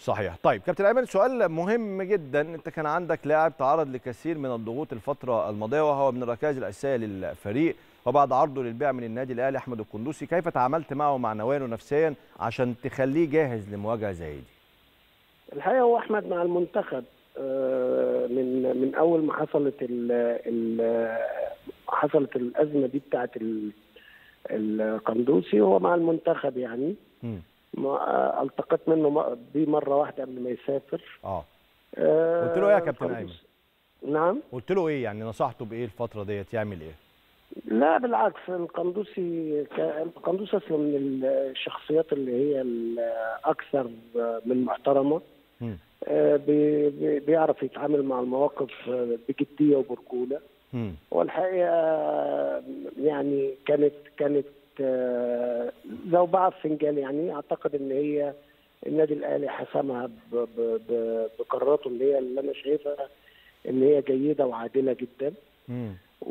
صحيح طيب كابتن ايمن سؤال مهم جدا انت كان عندك لاعب تعرض لكثير من الضغوط الفتره الماضيه وهو من الركائز الاساسيه للفريق وبعد عرضه للبيع من النادي الاهلي احمد القندوسي كيف تعاملت معه معنويا ونفسيا عشان تخليه جاهز لمواجهه زي دي الحقيقه هو احمد مع المنتخب آه، من من اول ما حصلت ال ال حصلت الازمه دي بتاعت ال- القندوسي هو مع المنتخب يعني مم. ما- التقيت منه م- بيه مره واحده قبل ما يسافر اه آه، قلت له إيه يا كابتن القندوسي- نعم قلت له ايه يعني نصحته بايه الفتره ديت يعمل ايه لا بالعكس القندوسي ك- القندوسي اصلا من الشخصيات اللي هي الاكثر من محترمه مم. آه، بي- بي- بيعرف يتعامل مع المواقف آه، بجديه وبرجوله مم. والحقيقه آه، يعني كانت كانت آه، زوبعه في فنجان يعني اعتقد ان هي النادي الاهلي حسمها ب- ب- ب- بقراراته اللي هي اللي انا شايفها ان هي جيده وعادله جدا مم.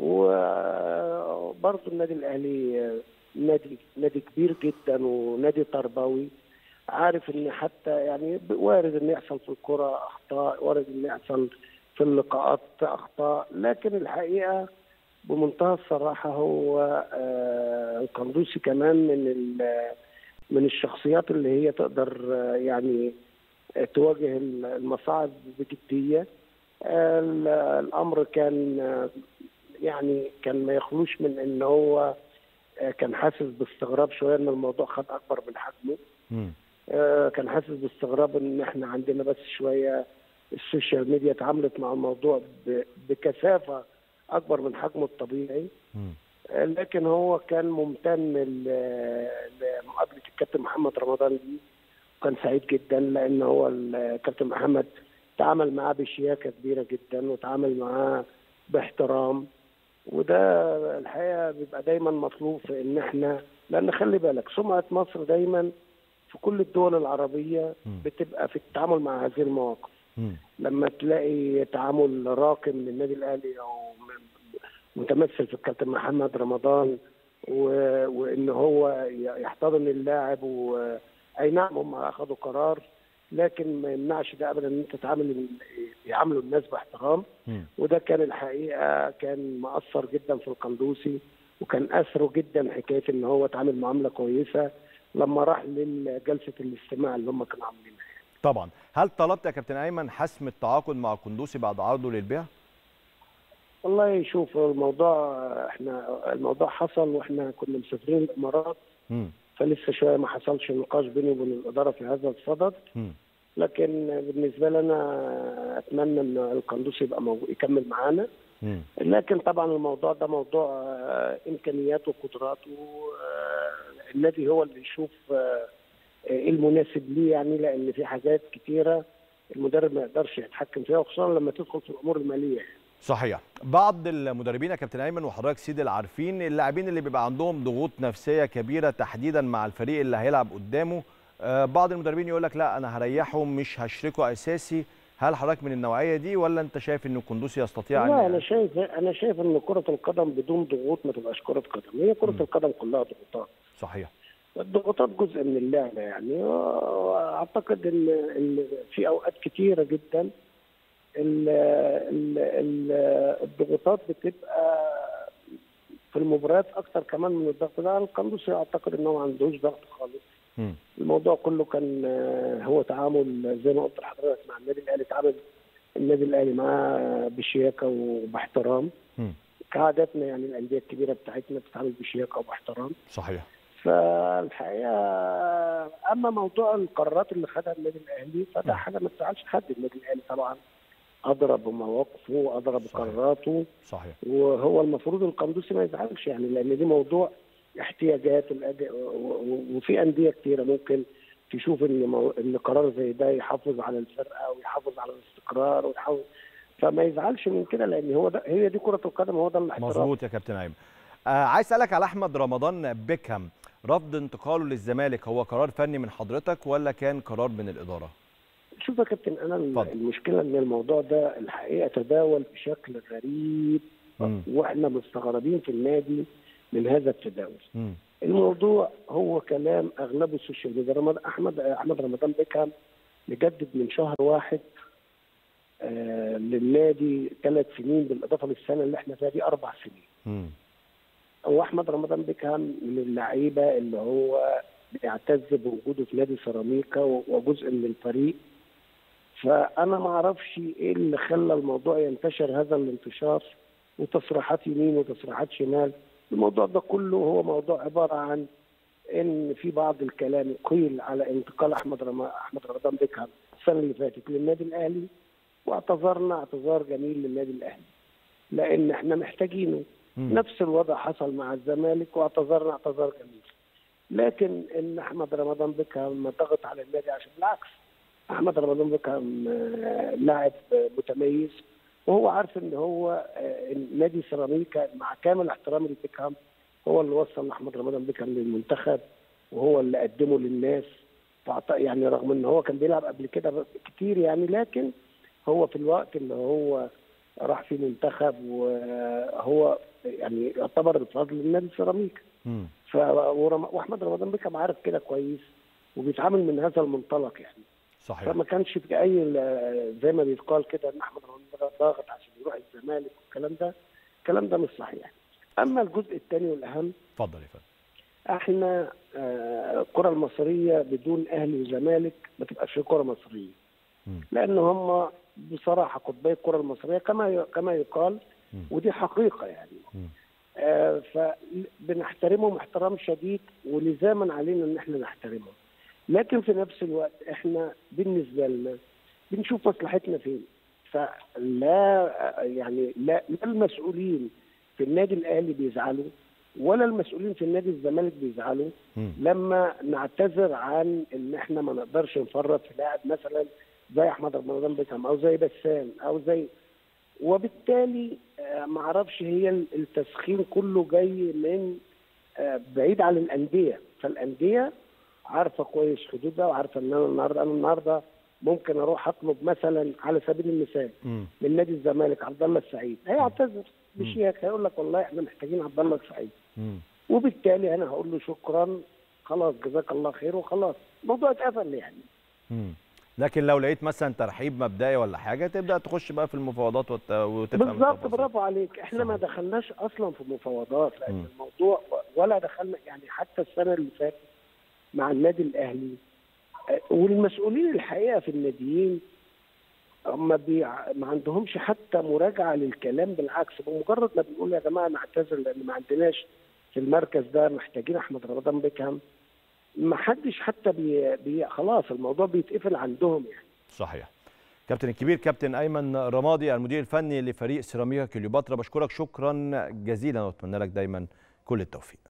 وبرضه النادي الاهلي نادي نادي كبير جدا ونادي تربوي عارف ان حتى يعني وارد ان يحصل في الكره اخطاء وارد ان يحصل في اللقاءات اخطاء لكن الحقيقه بمنتهى الصراحه هو آه، القندوسي كمان من ال- من الشخصيات اللي هي تقدر آه، يعني آه، تواجه المصاعب بجديه آه، ال- الامر كان آه، يعني كان ما يخلوش من ان هو آه، كان حاسس باستغراب شويه ان الموضوع خد اكبر من حجمه مم. آه، كان حاسس باستغراب ان احنا عندنا بس شويه السوشيال ميديا اتعاملت مع الموضوع ب- بكثافه اكبر من حجمه الطبيعي مم. آه، لكن هو كان ممتن ل- لمقابله الكابتن محمد رمضان دي وكان سعيد جدا لان هو الكابتن محمد تعامل معاه بشياكه كبيره جدا وتعامل معاه باحترام وده الحقيقه بيبقى دايما مطلوب في ان احنا لان خلي بالك سمعه مصر دايما في كل الدول العربيه مم. بتبقى في التعامل مع هذه المواقف مم. لما تلاقي تعامل راقي من النادي الاهلي او من- متمثل في الكابتن محمد رمضان و... وان هو ي- يحتضن اللاعب و... اي نعم هم اخذوا قرار لكن ما يمنعش ده ابدا ان انت تعامل يعاملوا الناس باحترام مم. وده كان الحقيقه كان مأثر جدا في القندوسي وكان اثره جدا حكايه ان هو اتعامل معامله كويسه لما راح لجلسه الاستماع اللي هم كانوا عاملينها طبعا هل طلبت يا كابتن ايمن حسم التعاقد مع القندوسي بعد عرضه للبيع والله شوف الموضوع احنا الموضوع حصل واحنا كنا مسافرين الامارات مم. فلسه شويه ما حصلش نقاش بيني وبين الاداره في هذا الصدد مم. لكن بالنسبه لنا اتمنى ان القندوسي يبقى موجود يكمل معانا مم. لكن طبعا الموضوع ده موضوع آه، امكانياته وقدراته آه، النادي هو اللي يشوف آه، ايه المناسب ليه يعني لان في حاجات كتيره المدرب ما يقدرش يتحكم فيها وخصوصا لما تدخل في الامور الماليه صحيح بعض المدربين يا كابتن ايمن وحضرتك سيدي العارفين اللاعبين اللي بيبقى عندهم ضغوط نفسيه كبيره تحديدا مع الفريق اللي هيلعب قدامه آه، بعض المدربين يقول لك لا انا هريحه مش هشركه اساسي هل حضرتك من النوعيه دي ولا انت شايف ان القندوسي يستطيع لا ان انا شايف انا شايف ان كره القدم بدون ضغوط ما تبقاش كره قدم هي كره مم. القدم كلها ضغوطات صحيح الضغوطات جزء من اللعبه يعني واعتقد ان ان في اوقات كتيره جدا ال ال ال الضغوطات بتبقى في المباريات اكتر كمان من الضغط ده القندوسي اعتقد انه ما عندوش ضغط خالص مم. الموضوع كله كان آه، هو تعامل زي ما قلت لحضرتك مع النادي الاهلي تعامل النادي الاهلي معاه بشياكه وباحترام مم. كعاداتنا يعني الانديه الكبيره بتاعتنا بتتعامل بشياكه وباحترام صحيح فالحقيقه اما موضوع القرارات اللي خدها النادي الاهلي فده نعم. حاجه ما تزعلش حد النادي الاهلي طبعا اضرب بمواقفه واضرب صحيح. بقراراته صحيح وهو المفروض القندوسي ما يزعلش يعني لان دي موضوع احتياجات الأد- و- و- وفي انديه كتيره ممكن تشوف ان مو... ان قرار زي ده يحافظ على الفرقه ويحافظ على الاستقرار ويحافظ فما يزعلش من كده لان هو ده هي دي كره القدم هو ده الاحتراف مظبوط يا كابتن ايمن آه عايز اسالك على احمد رمضان بيكهام رفض انتقاله للزمالك هو قرار فني من حضرتك ولا كان قرار من الاداره شوف يا كابتن انا اتفضل. المشكله ان الموضوع ده الحقيقه تداول بشكل غريب مم. واحنا مستغربين في النادي من هذا التداول مم. الموضوع هو كلام اغلبه السوشيال ميديا رمضان احمد احمد رمضان بيكهام نجدد من شهر واحد آه للنادي ثلاث سنين بالاضافه للسنه اللي احنا فيها دي اربع سنين. مم. هو احمد رمضان بيكهام من اللعيبه اللي هو بيعتز بوجوده في نادي سيراميكا و- وجزء من الفريق فانا ما اعرفش ايه اللي خلى الموضوع ينتشر هذا الانتشار وتصريحات يمين وتصريحات شمال الموضوع ده كله هو موضوع عباره عن ان في بعض الكلام قيل على انتقال احمد رم... احمد رمضان بيكهام السنه اللي فاتت للنادي الاهلي واعتذرنا اعتذار جميل للنادي الاهلي لان احنا محتاجينه مم. نفس الوضع حصل مع الزمالك واعتذرنا اعتذار جميل لكن ان احمد رمضان بيكهام ضغط على النادي عشان بالعكس احمد رمضان بيكهام آه، لاعب آه، متميز وهو عارف ان هو آه، نادي سيراميكا مع كامل احترامي لبيكهام هو اللي وصل احمد رمضان بيكهام للمنتخب وهو اللي قدمه للناس فأعت- يعني رغم ان هو كان بيلعب قبل كده كتير يعني لكن هو في الوقت اللي هو راح فيه منتخب وهو يعني يعتبر الفضل للنادي سيراميكا مم. ف ورم- واحمد رمضان بيكهام عارف كده كويس وبيتعامل من هذا المنطلق يعني صحيح فما كانش في اي ال- زي ما بيتقال كده ان احمد رمضان بيكهام ضاغط عشان يروح الزمالك والكلام ده الكلام ده مش صحيح اما الجزء الثاني والاهم اتفضل يا فندم احنا آه، الكره المصريه بدون اهلي وزمالك ما تبقاش كره مصريه مم. لان هم بصراحه قطبي الكره المصريه كما ي- كما يقال مم. ودي حقيقه يعني مم. آه، فبنحترمهم احترام شديد ولزاما علينا ان احنا نحترمهم لكن في نفس الوقت احنا بالنسبه لنا بنشوف مصلحتنا فين فلا يعني لا لا المسؤولين في النادي الاهلي بيزعلوا ولا المسؤولين في النادي الزمالك بيزعلوا مم. لما نعتذر عن ان احنا ما نقدرش نفرط في لاعب مثلا زي احمد رمضان بيكهام او زي بسام او زي وبالتالي آه، ما اعرفش هي التسخين كله جاي من آه، بعيد عن الانديه فالانديه عارفه كويس حدودها وعارفه ان انا النهارده انا النهارده ممكن اروح اطلب مثلا على سبيل المثال مم. من نادي الزمالك عبد الله السعيد هيعتذر بشياكه هيقول لك والله احنا محتاجين عبد الله السعيد مم. وبالتالي انا هقول له شكرا خلاص جزاك الله خير وخلاص الموضوع اتقفل يعني مم. لكن لو لقيت مثلا ترحيب مبدئي ولا حاجه تبدا تخش بقى في المفاوضات وت... وتفهم بالظبط التفاصيل. برافو عليك احنا ما صحيح. دخلناش اصلا في مفاوضات لان مم. الموضوع ولا دخلنا يعني حتى السنه اللي فاتت مع النادي الاهلي آه، والمسؤولين الحقيقه في الناديين ما بيع... ما عندهمش حتى مراجعه للكلام بالعكس بمجرد ما بنقول يا جماعه نعتذر لان ما عندناش في المركز ده محتاجين احمد رمضان بيكهام ما حدش حتى بي... بي... خلاص الموضوع بيتقفل عندهم يعني صحيح كابتن الكبير كابتن ايمن رمادي المدير الفني لفريق سيراميكا كليوباترا بشكرك شكرا جزيلا واتمنى لك دايما كل التوفيق